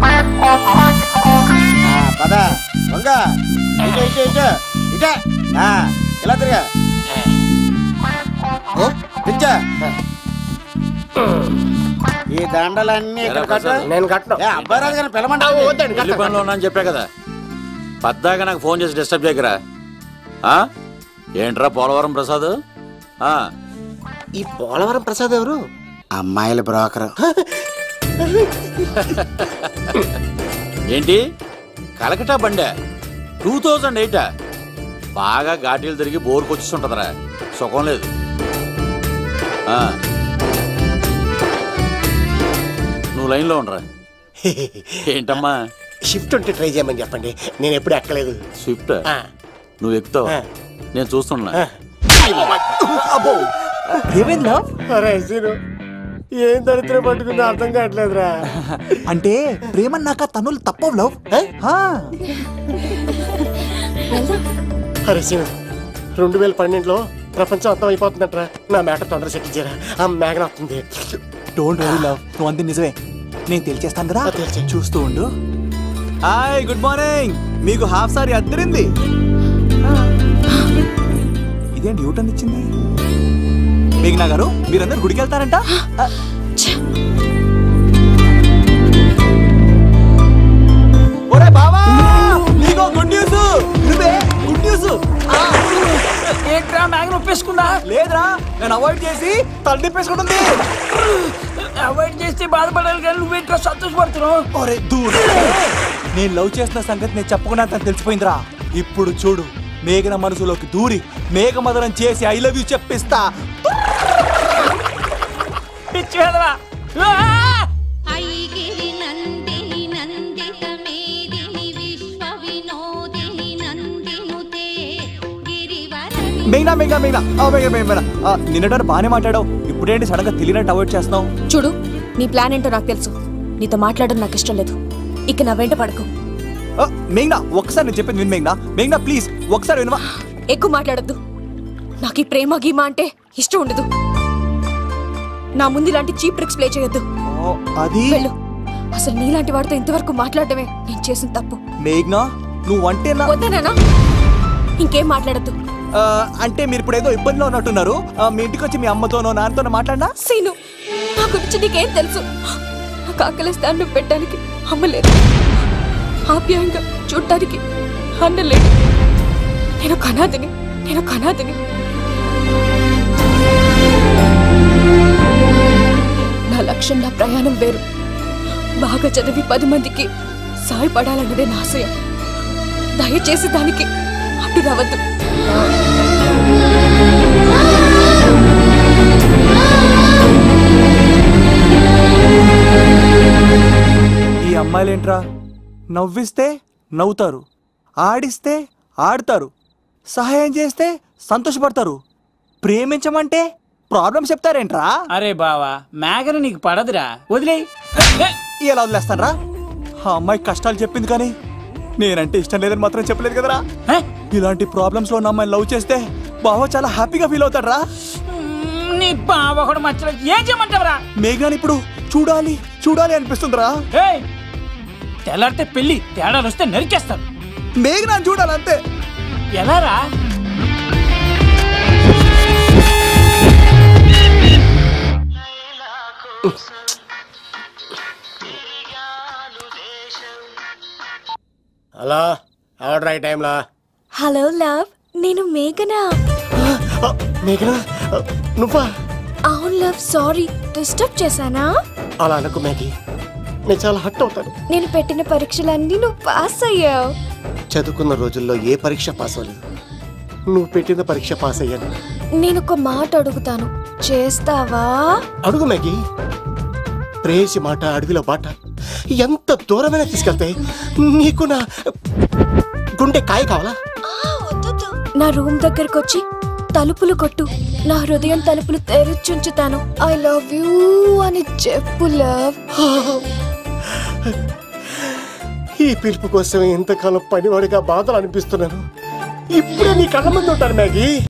పద వంగ ఇటు ఇటు ఇటు ఇటే ఆ, ఇలా తిరగా దించా ఈ దండలన్నీ ఇక్కడ కట్టు నేను కట్టను ఏ, అబ్బాయి రాజు గారిని పిలమంటా వద్దండి పెళ్లి పనిలో ఉన్నా అని చెప్పా కదా పద్దాక నాకు ఫోన్ చేసి డిస్టర్బ్ చేయకరా ఆ? ఏంట్రా పోలవరం ప్రసాద్ ఆ, ఈ పోలవరం ప్రసాద్ ఎవరు అమ్మాయిల బ్రోకర్ ఏంటి కలకటా బండే టూ థౌజండ్ ఎయిటా బాగా ఘాటీలు తిరిగి బోర్కి వచ్చేస్తుంటదిరా సుఖం లేదు ఆ. నువ్వు లైన్లో ఉండరా ఏంటమ్మా షిఫ్ట్ ఉంటే ట్రై చేయమని చెప్పండి నేను ఎప్పుడు ఎక్కలేదు స్విఫ్ట్ ఆ. నువ్వు ఎక్కుతావు ఆ. నేను చూస్తున్నా అబ్బో ఏమైంది లవ్ అరే సీను ఏం దరిద్రం పట్టుకుందో అర్థం కావట్లేదురా అంటే ప్రేమన్నాక తనులు తప్పవు లవ్ ఏ? హా. అరే సీను రెండు వేల పన్నెండులో ప్రపంచం అంతం అయిపోతుందట్రా నా మేట తొందర సెటిల్ చేయరా ఆ మేఘన వస్తుంది డోంట్ వరీ లవ్ నువ్వు అంతే నిజమే నేను తెలిచేస్తాను కదా ఆ, తెలిచేయ్. చూస్తూ ఉండు హాయ్ గుడ్ మార్నింగ్ మీకు హాఫ్ సారీ అద్దరింది ఇదేంటి యూటర్న్ ఇచ్చింది మేఘనా గారు మీరందరు గుడికి వెళ్తారంట ఆ, ఒరే బావా నీకో గుడ్ న్యూస్ నువ్వే గుడ్ న్యూస్ ఏంట్రా మ్యాగ్ని ఒప్పేసుకుందా లేదురా నేను అవాయిడ్ చేసి తల తిప్పేసుకుంటుంది అవాయిడ్ చేస్తే బాధపడాలి కానీ నువ్వేంట్రా సంతోషపడుతున్నావు ఒరే దూర్ నేను లవ్ చేస్తున్న సంగతి నేను చెప్పకుండా తను తెలిసిపోయిందిరా ఇప్పుడు చూడు మేఘన మనసులోకి దూరి మేఘమదనం చేసి ఐ లవ్ యూ చెప్పిస్తా పిచ్చి వెదవా ఆ! ఐగిరి నందిని నందిత మేదిని విశ్వ వినోదిని నందినుతే గిరివర మేఘనా మేఘనా మేఘనా ఆ, మేఘనా మేఘనా ఆ, నిన్నటారు బాగానే మాట్లాడావు ఇప్పుడేంటి సడన్ గా తెలియనట్టు అవాయిడ్ చేస్తున్నావు చూడు నీ ప్లాన్ ఏంటో నాకు తెలుసు నీతో మాట్లాడడం నాకు ఇష్టం లేదు ఇక నా వెంట పడకు ఆ, మేఘనా ఒక్కసారి నేను చెప్పింది విను మేఘనా మేఘనా ప్లీజ్ ఒకసారి వినవా ఎక్కువ మాట్లాడొద్దు నాకు ఈ ప్రేమ గీమ అంటే ఇష్టం ఉండదు నా ముందు ఇలాంటి చీప్ ట్రిక్స్ ప్లే చేయొద్దు ఆ, అది వెళ్ళు అసలు నీలాంటి వాడితో ఇంతవరకు మాట్లాడటమే నేను చేసిన తప్పు మేఘనా నువ్వు అంటే నా వద్దనా ఇంకేం మాట్లాడద్దు ఆ, అంటే మీరు ఇప్పుడు ఏదో ఇబ్బందిలో ఉన్నట్టున్నారు ఆ, మీ ఇంటికి వచ్చి మీ అమ్మతోనో నాన్నతోనో మాట్లాడినా సీను నా గురించి నీకేం తెలుసు నాకు ఆకలిస్తే అన్నం పెట్టడానికి అమ్మలేదు ఆప్యాయంగా చూడటానికి అన్నలేదు నేను కనాదిని నేను కనాదిని నా లక్ష్యం నా ప్రయాణం వేరు బాగా చదివి పది మందికి సాయపడాలన్నదే నా ఆశయం దయచేసి దానికి అడ్డు రావద్దు ఈ అమ్మాయిలేంట్రా నవ్విస్తే నవ్వుతారు ఆడిస్తే ఆడతారు సహాయం చేస్తే సంతోషపడతారు ప్రేమించమంటే ప్రాబ్లం చెప్తారేంట్రా అరే బావా మేఘన నీకు పడదురా వదిలే ఎలా వదిలేస్తానరా ఆ అమ్మాయి కష్టాలు చెప్పింది కానీ నేనంటే ఇష్టం లేదని మాత్రం చెప్పలేదు కదరా ఇలాంటి ప్రాబ్లమ్స్ లో ఉన్న అమ్మాయిని లవ్ చేస్తే బావ చాలా హ్యాపీగా ఫీల్ అవుతాడరా నీ బావ కూడా మచ్చలో ఏం చేయమంటావురా మేఘాని ఇప్పుడు చూడాలి చూడాలి అనిపిస్తుందిరా ఏయ్ తెల్లారితే పెళ్లి తేడాలు వస్తే నరికేస్తాను మేఘనాన్ని చూడాలి అంతే ఎలారా హలో ఆర్డర్ అయ్యే టైంలో హలో లవ్ నేను మేఘనా మేఘనా ఆ, నువ్వా అవును లవ్ సారీ డిస్టర్బ్ చేశానా అలా అనకు మేఘి నేను చాలా హట్ అవుతాను నేను పెట్టిన పరీక్షలన్నీ నువ్వు పాస్ అయ్యావు చదువుకున్న రోజుల్లో ఏ పరీక్ష పాస్ అవ్వలేదు నువ్వు పెట్టిన పరీక్ష పాస్ అయ్యాను నేను ఒక మాట అడుగుతాను చేస్తావా అడుగు మ్యాగీ ప్రేయసి మాట అడవిలో బాట ఎంత దూరమైనా తీసుకెళ్తాయి నీకు నా గుండె కాయ కావాలా నా రూమ్ దగ్గరకు వచ్చి తలుపులు కొట్టు నా హృదయం తలుపులు తెరిచుంచుతాను ఐ లవ్ యూ అని చెప్పు లవ్ ఈ పిలుపు కోసం ఇంతకాలం పనివాడిగా బాధలు అనిపిస్తున్నాను ఇప్పుడే నీ కళ్ళ ముందు ఉంటాను మ్యాగీ